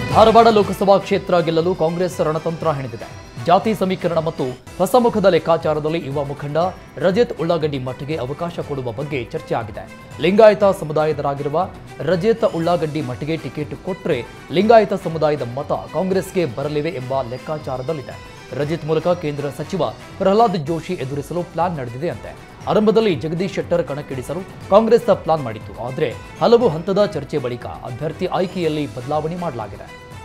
ಧಾರವಾಡ ಲೋಕಸಭಾ ಕ್ಷೇತ್ರ ಗೆಲ್ಲಲು ಕಾಂಗ್ರೆಸ್ ರಣತಂತ್ರ ಹೆಣೆದಿದೆ ಜಾತಿ ಸಮೀಕರಣ ಮತ್ತು ಹೊಸಮುಖದ ಲೆಕ್ಕಾಚಾರದಲ್ಲಿ ಯುವ ಮುಖಂಡ ರಜತ್ ಉಳ್ಳಾಗಡ್ಡಿ ಮಠಗೆ ಅವಕಾಶ ಕೊಡುವ ಬಗ್ಗೆ ಚರ್ಚೆ ಆಗಿದೆ ಲಿಂಗಾಯತ ಸಮುದಾಯದರಾಗಿರುವ ರಜತ್ ಉಳ್ಳಾಗಡ್ಡಿ ಮಠಗೆ ಟಿಕೆಟ್ ಕೊಟ್ಟರೆ ಲಿಂಗಾಯತ ಸಮುದಾಯದ ಮತ ಕಾಂಗ್ರೆಸ್ಗೆ ಬರಲಿವೆ ಎಂಬ ಲೆಕ್ಕಾಚಾರದಲ್ಲಿದೆ ರಜತ್ ಮೂಲಕ ಕೇಂದ್ರ ಸಚಿವ ಪ್ರಹ್ಲಾದ್ ಜೋಶಿ ಎದುರಿಸಲು ಪ್ಲಾನ್ ನಡೆದಿದೆ ಅಂತೆ ಆರಂಭದಲ್ಲಿ ಜಗದೀಶ್ ಶೆಟ್ಟರ್ ಕಣಕ್ಕಿಳಿಸಲು ಕಾಂಗ್ರೆಸ್ ಪ್ಲಾನ್ ಮಾಡಿತ್ತು ಆದರೆ ಹಲವು ಹಂತದ ಚರ್ಚೆ ಬಳಿಕ ಅಭ್ಯರ್ಥಿ ಆಯ್ಕೆಯಲ್ಲಿ ಬದಲಾವಣೆ ಮಾಡಲಾಗಿದೆ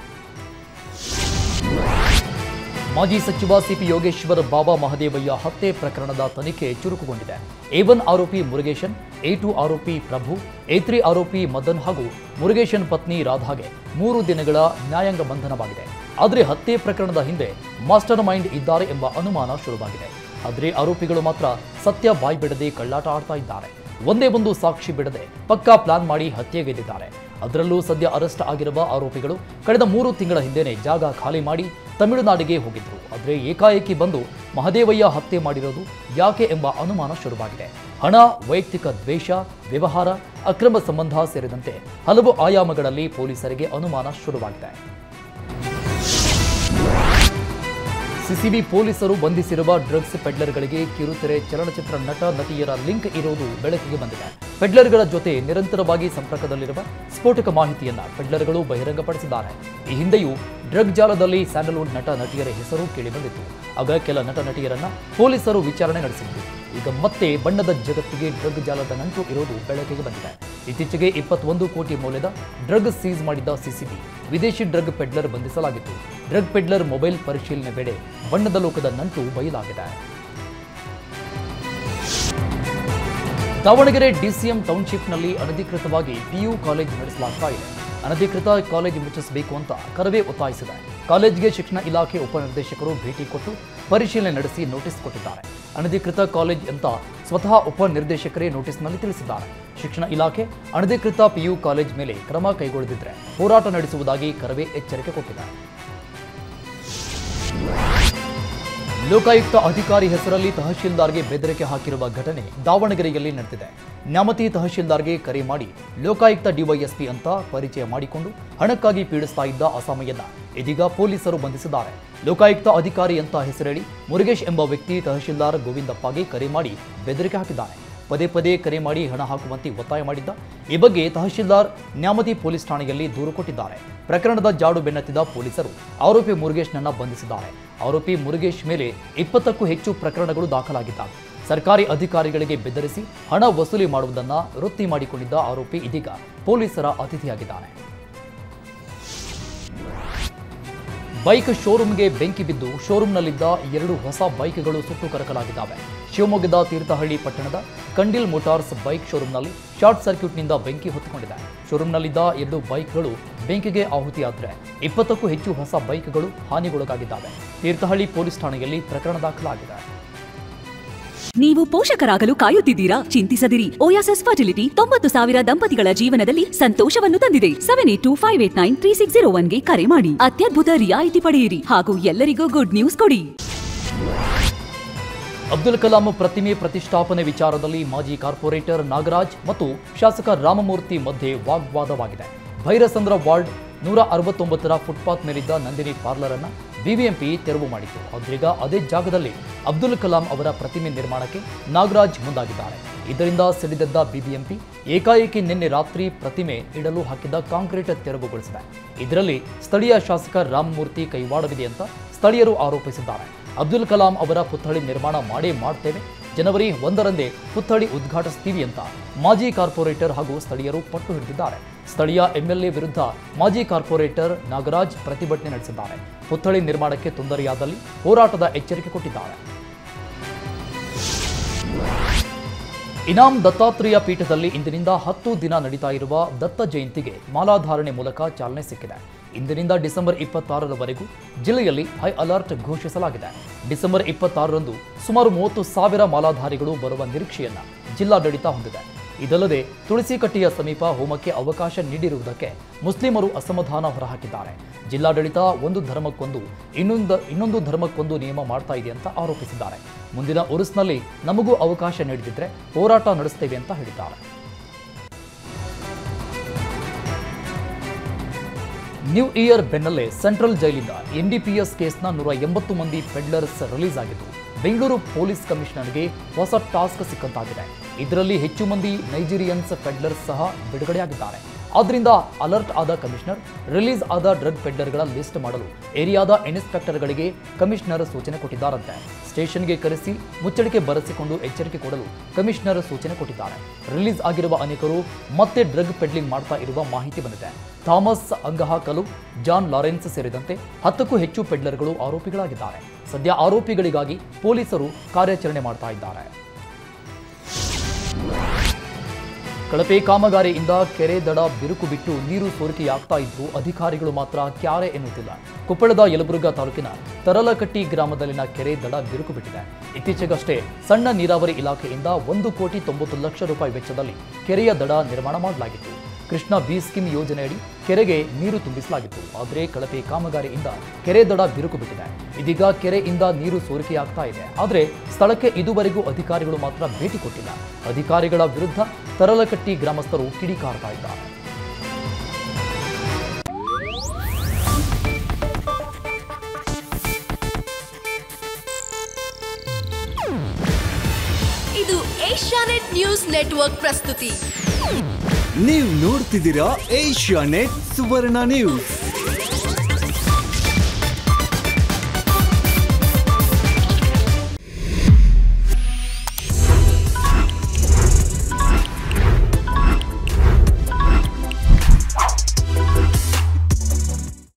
ಮಾಜಿ ಸಚಿವ ಸಿಪಿ ಯೋಗೇಶ್ವರ್ ಬಾಬಾ ಮಹದೇವಯ್ಯ ಹತ್ಯೆ ಪ್ರಕರಣದ ತನಿಖೆ ಚುರುಕುಗೊಂಡಿದೆ ಎ ಒನ್ ಆರೋಪಿ ಮುರುಗೇಶನ್ ಎ ಟು ಆರೋಪಿ ಪ್ರಭು ಎ ತ್ರೀ ಆರೋಪಿ ಮದನ್ ಹಾಗೂ ಮುರುಗೇಶನ್ ಪತ್ನಿ ರಾಧಾಗೆ ಮೂರು ದಿನಗಳ ನ್ಯಾಯಾಂಗ ಬಂಧನವಾಗಿದೆ ಆದರೆ ಹತ್ಯೆ ಪ್ರಕರಣದ ಹಿಂದೆ ಮಾಸ್ಟರ್ ಮೈಂಡ್ ಇದ್ದಾರೆ ಎಂಬ ಅನುಮಾನ ಶುರುವಾಗಿದೆ ಆದರೆ ಆರೋಪಿಗಳು ಮಾತ್ರ ಸತ್ಯ ಬಾಯ್ಬಿಡದೆ ಕಳ್ಳಾಟ ಆಡ್ತಾ ಇದ್ದಾರೆ ಒಂದೇ ಒಂದು ಸಾಕ್ಷಿ ಬಿಡದೆ ಪಕ್ಕಾ ಪ್ಲಾನ್ ಮಾಡಿ ಹತ್ಯೆಗೈದಿದ್ದಾರೆ ಅದರಲ್ಲೂ ಸದ್ಯ ಅರೆಸ್ಟ್ ಆಗಿರುವ ಆರೋಪಿಗಳು ಕಳೆದ ಮೂರು ತಿಂಗಳ ಹಿಂದೆನೆ ಜಾಗ ಖಾಲಿ ಮಾಡಿ ತಮಿಳುನಾಡಿಗೆ ಹೋಗಿದ್ರು ಆದರೆ ಏಕಾಏಕಿ ಬಂದು ಮಹದೇವಯ್ಯ ಹತ್ಯೆ ಮಾಡಿರೋದು ಯಾಕೆ ಎಂಬ ಅನುಮಾನ ಶುರುವಾಗಿದೆ ಹಣ ವೈಯಕ್ತಿಕ ದ್ವೇಷ ವ್ಯವಹಾರ ಅಕ್ರಮ ಸಂಬಂಧ ಸೇರಿದಂತೆ ಹಲವು ಆಯಾಮಗಳಲ್ಲಿ ಪೊಲೀಸರಿಗೆ ಅನುಮಾನ ಶುರುವಾಗಿದೆ ಸಿಸಿಬಿ ಪೊಲೀಸರು ಬಂಧಿಸಿರುವ ಡ್ರಗ್ಸ್ ಪೆಡ್ಲರ್ಗಳಿಗೆ ಕಿರುತೆರೆ ಚಲನಚಿತ್ರ ನಟ ನಟಿಯರ ಲಿಂಕ್ ಇರುವುದು ಬೆಳಕಿಗೆ ಬಂದಿದೆ ಪೆಡ್ಲರ್ಗಳ ಜೊತೆ ನಿರಂತರವಾಗಿ ಸಂಪರ್ಕದಲ್ಲಿರುವ ಸ್ಫೋಟಕ ಮಾಹಿತಿಯನ್ನ ಪೆಡ್ಲರ್ಗಳು ಬಹಿರಂಗಪಡಿಸಿದ್ದಾರೆ ಈ ಹಿಂದೆಯೂ ಡ್ರಗ್ ಜಾಲದಲ್ಲಿ ಸ್ಯಾಂಡಲ್ವುಡ್ ನಟ ನಟಿಯರ ಹೆಸರು ಕೇಳಿಬಂದಿತ್ತು ಆಗ ಕೆಲ ನಟ ನಟಿಯರನ್ನ ಪೊಲೀಸರು ವಿಚಾರಣೆ ನಡೆಸಿದ್ರು ಈಗ ಮತ್ತೆ ಬಣ್ಣದ ಜಗತ್ತಿಗೆ ಡ್ರಗ್ ಜಾಲದ ನಂಟು ಇರೋದು ಬೆಳಕಿಗೆ ಬಂದಿದೆ ಇತ್ತೀಚೆಗೆ ಇಪ್ಪತ್ತೊಂದು ಕೋಟಿ ಮೌಲ್ಯದ ಡ್ರಗ್ ಸೀಸ್ ಮಾಡಿದ್ದ ಸಿಸಿಬಿ ವಿದೇಶಿ ಡ್ರಗ್ ಪೆಡ್ಲರ್ ಬಂಧಿಸಲಾಗಿತ್ತು ಡ್ರಗ್ ಪೆಡ್ಲರ್ ಮೊಬೈಲ್ ಪರಿಶೀಲನೆ ವೇಳೆ ಬಣ್ಣದ ಲೋಕದ ನಂಟು ಬಯಲಾಗಿದೆ ದಾವಣಗೆರೆ ಡಿಸಿಎಂ ಟೌನ್ಶಿಪ್ನಲ್ಲಿ ಅನಧಿಕೃತವಾಗಿ ಪಿಯು ಕಾಲೇಜ್ ನಡೆಸಲಾಗ್ತಾ ಇದೆ ಅನಧಿಕೃತ ಕಾಲೇಜ್ ಮುಚ್ಚಿಸಬೇಕು ಅಂತ ಕರವೇ ಒತ್ತಾಯಿಸಿದೆ ಕಾಲೇಜ್ಗೆ ಶಿಕ್ಷಣ ಇಲಾಖೆ ಉಪನಿರ್ದೇಶಕರು ಭೇಟಿ ಕೊಟ್ಟು ಪರಿಶೀಲನೆ ನಡೆಸಿ ನೋಟಿಸ್ ಕೊಟ್ಟಿದ್ದಾರೆ ಅನಧಿಕೃತ ಕಾಲೇಜ್ ಅಂತ ಸ್ವತಃ ಉಪನಿರ್ದೇಶಕರೇ ನೋಟಿಸ್ನಲ್ಲಿ ತಿಳಿಸಿದ್ದಾರೆ ಶಿಕ್ಷಣ ಇಲಾಖೆ ಅನಧಿಕೃತ ಪಿಯು ಕಾಲೇಜ್ ಮೇಲೆ ಕ್ರಮ ಕೈಗೊಳ್ಳದಿದ್ರೆ ಹೋರಾಟ ನಡೆಸುವುದಾಗಿ ಕರವೇ ಎಚ್ಚರಿಕೆ ಕೊಟ್ಟಿದೆ ಲೋಕಾಯುಕ್ತ ಅಧಿಕಾರಿ ಹೆಸರಲ್ಲಿ ತಹಶೀಲ್ದಾರ್ಗೆ ಬೆದರಿಕೆ ಹಾಕಿರುವ ಘಟನೆ ದಾವಣಗೆರೆಯಲ್ಲಿ ನಡೆದಿದೆ ನ್ಯಾಮತಿ ತಹಶೀಲ್ದಾರ್ಗೆ ಕರೆ ಮಾಡಿ ಲೋಕಾಯುಕ್ತ ಡಿವೈಎಸ್ಪಿ ಅಂತ ಪರಿಚಯ ಮಾಡಿಕೊಂಡು ಹಣಕ್ಕಾಗಿ ಪೀಡಿಸ್ತಾ ಇದ್ದ ಅಸಾಮಯ್ಯನ ಇದೀಗ ಪೊಲೀಸರು ಬಂಧಿಸಿದ್ದಾರೆ ಲೋಕಾಯುಕ್ತ ಅಧಿಕಾರಿ ಅಂತ ಹೆಸರೇಳಿ ಮುರುಗೇಶ್ ಎಂಬ ವ್ಯಕ್ತಿ ತಹಶೀಲ್ದಾರ್ ಗೋವಿಂದಪ್ಪಗೆ ಕರೆ ಮಾಡಿ ಬೆದರಿಕೆ ಹಾಕಿದ್ದಾನೆ ಪದೇ ಪದೇ ಕರೆ ಮಾಡಿ ಹಣ ಹಾಕುವಂತೆ ಒತ್ತಾಯ ಮಾಡಿದ್ದ ಈ ಬಗ್ಗೆ ತಹಶೀಲ್ದಾರ್ ನ್ಯಾಮತಿ ಪೊಲೀಸ್ ಠಾಣೆಯಲ್ಲಿ ದೂರು ಕೊಟ್ಟಿದ್ದಾರೆ ಪ್ರಕರಣದ ಜಾಡು ಬೆನ್ನತ್ತಿದ ಪೊಲೀಸರು ಆರೋಪಿ ಮುರುಗೇಶ್ನನ್ನ ಬಂಧಿಸಿದ್ದಾರೆ ಆರೋಪಿ ಮುರುಗೇಶ್ ಮೇಲೆ ಇಪ್ಪತ್ತಕ್ಕೂ ಹೆಚ್ಚು ಪ್ರಕರಣಗಳು ದಾಖಲಾಗಿದ್ದಾವೆ ಸರ್ಕಾರಿ ಅಧಿಕಾರಿಗಳಿಗೆ ಬೆದರಿಸಿ ಹಣ ವಸೂಲಿ ಮಾಡುವುದನ್ನ ವೃತ್ತಿ ಮಾಡಿಕೊಂಡಿದ್ದ ಆರೋಪಿ ಇದೀಗ ಪೊಲೀಸರ ಅತಿಥಿಯಾಗಿದ್ದಾನೆ ಬೈಕ್ ಶೋರೂಮ್ಗೆ ಬೆಂಕಿ ಬಿದ್ದು ಶೋರೂಮ್ನಲ್ಲಿದ್ದ ಎರಡು ಹೊಸ ಬೈಕ್ಗಳು ಸುಟ್ಟು ಕರಕಲಾಗಿದ್ದಾವೆ ಶಿವಮೊಗ್ಗದ ತೀರ್ಥಹಳ್ಳಿ ಪಟ್ಟಣದ ಕಂಡಿಲ್ ಮೋಟಾರ್ಸ್ ಬೈಕ್ ಶೋರೂಮ್ನಲ್ಲಿ ಶಾರ್ಟ್ ಸರ್ಕ್ಯೂಟ್ನಿಂದ ಬೆಂಕಿ ಹೊತ್ತುಕೊಂಡಿದೆ ಶೋರೂಮ್ನಲ್ಲಿದ್ದ ಎರಡು ಬೈಕ್ಗಳು ಬೆಂಕಿಗೆ ಆಹುತಿಯಾದರೆ ಇಪ್ಪತ್ತಕ್ಕೂ ಹೆಚ್ಚು ಹೊಸ ಬೈಕ್ಗಳು ಹಾನಿಗೊಳಗಾಗಿದ್ದಾವೆ ತೀರ್ಥಹಳ್ಳಿ ಪೊಲೀಸ್ ಠಾಣೆಯಲ್ಲಿ ಪ್ರಕರಣ ದಾಖಲಾಗಿದೆ ನೀವು ಪೋಷಕರಾಗಲು ಕಾಯುತ್ತಿದ್ದೀರಾ ಚಿಂತಿಸದಿರಿ ಓಯಾಸಸ್ ಫರ್ಟಿಲಿಟಿ ತೊಂಬತ್ತು ಸಾವಿರ ದಂಪತಿಗಳ ಜೀವನದಲ್ಲಿ ಸಂತೋಷವನ್ನು ತಂದಿದೆ seven eight two five eight nine three six zero ಒನ್ಗೆ ಕರೆ ಮಾಡಿ ಅತ್ಯದ್ಭುತ ರಿಯಾಯಿತಿ ಪಡೆಯಿರಿ ಹಾಗೂ ಎಲ್ಲರಿಗೂ ಗುಡ್ ನ್ಯೂಸ್ ಕೊಡಿ ಅಬ್ದುಲ್ ಕಲಾಂ ಪ್ರತಿಮೆ ಪ್ರತಿಷ್ಠಾಪನೆ ವಿಚಾರದಲ್ಲಿ ಮಾಜಿ ಕಾರ್ಪೊರೇಟರ್ ನಾಗರಾಜ್ ಮತ್ತು ಶಾಸಕ ರಾಮಮೂರ್ತಿ ಮಧ್ಯೆ ವಾಗ್ವಾದವಾಗಿದೆ ಭೈರಸಂದ್ರ ವಾರ್ಡ್ ನೂರ ಅರವತ್ತೊಂಬತ್ತರ ಫುಟ್ಪಾತ್ ಮೇಲಿದ್ದ ನಂದಿನಿ ಪಾರ್ಲರ್ ಅನ್ನ ಬಿಬಿಎಂಪಿ ತೆರವು ಮಾಡಿತ್ತು ಆದ್ರೀಗ ಅದೇ ಜಾಗದಲ್ಲಿ ಅಬ್ದುಲ್ ಕಲಾಂ ಅವರ ಪ್ರತಿಮೆ ನಿರ್ಮಾಣಕ್ಕೆ ನಾಗರಾಜ್ ಮುಂದಾಗಿದ್ದಾರೆ ಇದರಿಂದ ಸಿಡಿದೆದ್ದ ಬಿಬಿಎಂಪಿ ಏಕಾಏಕಿ ನಿನ್ನೆ ರಾತ್ರಿ ಪ್ರತಿಮೆ ಇಡಲು ಹಾಕಿದ್ದ ಕಾಂಕ್ರೀಟ್ ತೆರವುಗೊಳಿಸಿದೆ ಇದರಲ್ಲಿ ಸ್ಥಳೀಯ ಶಾಸಕ ರಾಮಮೂರ್ತಿ ಕೈವಾಡವಿದೆ ಅಂತ ಸ್ಥಳೀಯರು ಆರೋಪಿಸಿದ್ದಾರೆ ಅಬ್ದುಲ್ ಕಲಾಂ ಅವರ ಪುತ್ಥಳಿ ನಿರ್ಮಾಣ ಮಾಡೇ ಮಾಡ್ತೇವೆ ಜನವರಿ ಒಂದರಂದೇ ಪುತ್ಥಳಿ ಉದ್ಘಾಟಿಸ್ತೀವಿ ಅಂತ ಮಾಜಿ ಕಾರ್ಪೊರೇಟರ್ ಹಾಗೂ ಸ್ಥಳೀಯರು ಪಟ್ಟು ಹಿಡಿದಿದ್ದಾರೆ ಸ್ಥಳೀಯ ಎಂಎಲ್ಎ ವಿರುದ್ಧ ಮಾಜಿ ಕಾರ್ಪೊರೇಟರ್ ನಾಗರಾಜ್ ಪ್ರತಿಭಟನೆ ನಡೆಸಿದ್ದಾರೆ ಪುತ್ಥಳಿ ನಿರ್ಮಾಣಕ್ಕೆ ತೊಂದರೆಯಾದಲ್ಲಿ ಹೋರಾಟದ ಎಚ್ಚರಿಕೆ ಕೊಟ್ಟಿದ್ದಾರೆ ಇನಾಮ್ ದತ್ತಾತ್ರೇಯ ಪೀಠದಲ್ಲಿ ಇಂದಿನಿಂದ ಹತ್ತು ದಿನ ನಡೀತಾ ಇರುವ ದತ್ತ ಜಯಂತಿಗೆ ಮಾಲಾಧಾರಣೆ ಮೂಲಕ ಚಾಲನೆ ಸಿಕ್ಕಿದೆ ಇಂದಿನಿಂದ ಡಿಸೆಂಬರ್ ಇಪ್ಪತ್ತಾರರವರೆಗೂ ಜಿಲ್ಲೆಯಲ್ಲಿ ಹೈ ಅಲರ್ಟ್ ಘೋಷಿಸಲಾಗಿದೆ ಡಿಸೆಂಬರ್ ಇಪ್ಪತ್ತಾರರಂದು ಸುಮಾರು ಮೂವತ್ತು ಸಾವಿರ ಮಾಲಾಧಾರಿಗಳು ಬರುವ ನಿರೀಕ್ಷೆಯನ್ನ ಜಿಲ್ಲಾಡಳಿತ ಹೊಂದಿದೆ ಇದಲ್ಲದೆ ತುಳಸಿಕಟ್ಟೆಯ ಸಮೀಪ ಹೋಮಕ್ಕೆ ಅವಕಾಶ ನೀಡಿರುವುದಕ್ಕೆ ಮುಸ್ಲಿಮರು ಅಸಮಾಧಾನ ಹೊರಹಾಕಿದ್ದಾರೆ ಜಿಲ್ಲಾಡಳಿತ ಒಂದು ಧರ್ಮಕ್ಕೊಂದು ಇನ್ನೊಂದು ಇನ್ನೊಂದು ಧರ್ಮಕ್ಕೊಂದು ನಿಯಮ ಮಾಡ್ತಾ ಇದೆ ಅಂತ ಆರೋಪಿಸಿದ್ದಾರೆ ಮುಂದಿನ ಉರುಸ್ನಲ್ಲಿ ನಮಗೂ ಅವಕಾಶ ನೀಡಿದ್ರೆ ಹೋರಾಟ ನಡೆಸ್ತೇವೆ ಅಂತ ಹೇಳಿದ್ದಾರೆ ನ್ಯೂ ಇಯರ್ ಬೆನ್ನಲ್ಲೇ ಸೆಂಟ್ರಲ್ ಜೈಲಿಂದ ಎನ್ಡಿಪಿಎಸ್ ಕೇಸ್ನ ನೂರ ಎಂಬತ್ತು ಮಂದಿ ಪೆಡ್ಲರ್ಸ್ ರಿಲೀಸ್ ಆಗಿದ್ದು ಬೆಂಗಳೂರು ಪೊಲೀಸ್ ಕಮಿಷನರ್ಗೆ ಹೊಸ ಟಾಸ್ಕ್ ಸಿಕ್ಕಂತಾಗಿದೆ ಇದರಲ್ಲಿ ಹೆಚ್ಚು ಮಂದಿ ನೈಜೀರಿಯನ್ಸ್ ಪೆಡ್ಲರ್ಸ್ ಸಹ ಬಿಡುಗಡೆಯಾಗಿದ್ದಾರೆ ಆದ್ದರಿಂದ ಅಲರ್ಟ್ ಆದ ಕಮಿಷನರ್ ರಿಲೀಸ್ ಆದ ಡ್ರಗ್ ಪೆಡ್ಲರ್ಗಳ ಲಿಸ್ಟ್ ಮಾಡಲು ಏರಿಯಾದ ಇನ್ಸ್ಪೆಕ್ಟರ್ಗಳಿಗೆ ಕಮಿಷನರ್ ಸೂಚನೆ ಕೊಟ್ಟಿದ್ದಾರಂತೆ ಸ್ಟೇಷನ್ಗೆ ಕರೆಸಿ ಮುಚ್ಚಳಿಕೆ ಬರೆಸಿಕೊಂಡು ಎಚ್ಚರಿಕೆ ಕೊಡಲು ಕಮಿಷನರ್ ಸೂಚನೆ ಕೊಟ್ಟಿದ್ದಾರೆ ರಿಲೀಸ್ ಆಗಿರುವ ಅನೇಕರು ಮತ್ತೆ ಡ್ರಗ್ ಪೆಡ್ಲಿಂಗ್ ಮಾಡ್ತಾ ಇರುವ ಮಾಹಿತಿ ಬಂದಿದೆ ಥಾಮಸ್ ಅಂಗಹಾಕಲು ಜಾನ್ ಲಾರೆನ್ಸ್ ಸೇರಿದಂತೆ ಹತ್ತಕ್ಕೂ ಹೆಚ್ಚು ಪೆಡ್ಲರ್ಗಳು ಆರೋಪಿಗಳಾಗಿದ್ದಾರೆ ಸದ್ಯ ಆರೋಪಿಗಳಿಗಾಗಿ ಪೊಲೀಸರು ಕಾರ್ಯಾಚರಣೆ ಮಾಡ್ತಾ ಇದ್ದಾರೆ ಕಳಪೆ ಕಾಮಗಾರಿಯಿಂದ ಕೆರೆ ದಡ ಬಿರುಕು ಬಿಟ್ಟು ನೀರು ಸೋರಿಕೆಯಾಗ್ತಾ ಇದ್ದು ಅಧಿಕಾರಿಗಳು ಮಾತ್ರ ಕ್ಯಾರೆ ಎನ್ನುತ್ತಿಲ್ಲ ಕೊಪ್ಪಳದ ಯಲಬುರ್ಗಾ ತಾಲೂಕಿನ ತರಲಕಟ್ಟಿ ಗ್ರಾಮದಲ್ಲಿನ ಕೆರೆ ದಡ ಬಿರುಕು ಬಿಟ್ಟಿದೆ ಇತ್ತೀಚೆಗಷ್ಟೇ ಸಣ್ಣ ನೀರಾವರಿ ಇಲಾಖೆಯಿಂದ ಒಂದು ಕೋಟಿ ತೊಂಬತ್ತು ಲಕ್ಷ ರೂಪಾಯಿ ವೆಚ್ಚದಲ್ಲಿ ಕೆರೆಯ ದಡ ನಿರ್ಮಾಣ ಮಾಡಲಾಗಿತ್ತು ಕೃಷ್ಣ ಬಿ ಸ್ಕೀಮ್ ಯೋಜನೆಯಡಿ ಕೆರೆಗೆ ನೀರು ತುಂಬಿಸಲಾಗಿತ್ತು ಆದರೆ ಕಳಪೆ ಕಾಮಗಾರಿಯಿಂದ ಕೆರೆ ದಡ ಬಿರುಕು ಬಿಟ್ಟಿದೆ ಇದೀಗ ಕೆರೆಯಿಂದ ನೀರು ಸೋರಿಕೆಯಾಗ್ತಾ ಇದೆ ಆದರೆ ಸ್ಥಳಕ್ಕೆ ಇದುವರೆಗೂ ಅಧಿಕಾರಿಗಳು ಮಾತ್ರ ಭೇಟಿ ಕೊಟ್ಟಿಲ್ಲ ಅಧಿಕಾರಿಗಳ ವಿರುದ್ಧ ತರಲಕಟ್ಟಿ ಗ್ರಾಮಸ್ಥರು ಕಿಡಿಕಾರ್ತಾ ಇದ್ದಾರೆ ಇದು ಏಷ್ಯಾನೆಟ್ ನ್ಯೂಸ್ ನೆಟ್ವರ್ಕ್ ಪ್ರಸ್ತುತಿ ನೀವು ನೋಡ್ತಿದ್ದೀರಾ ಏಷ್ಯಾ ನೆಟ್ ಸುವರ್ಣ ನ್ಯೂಸ್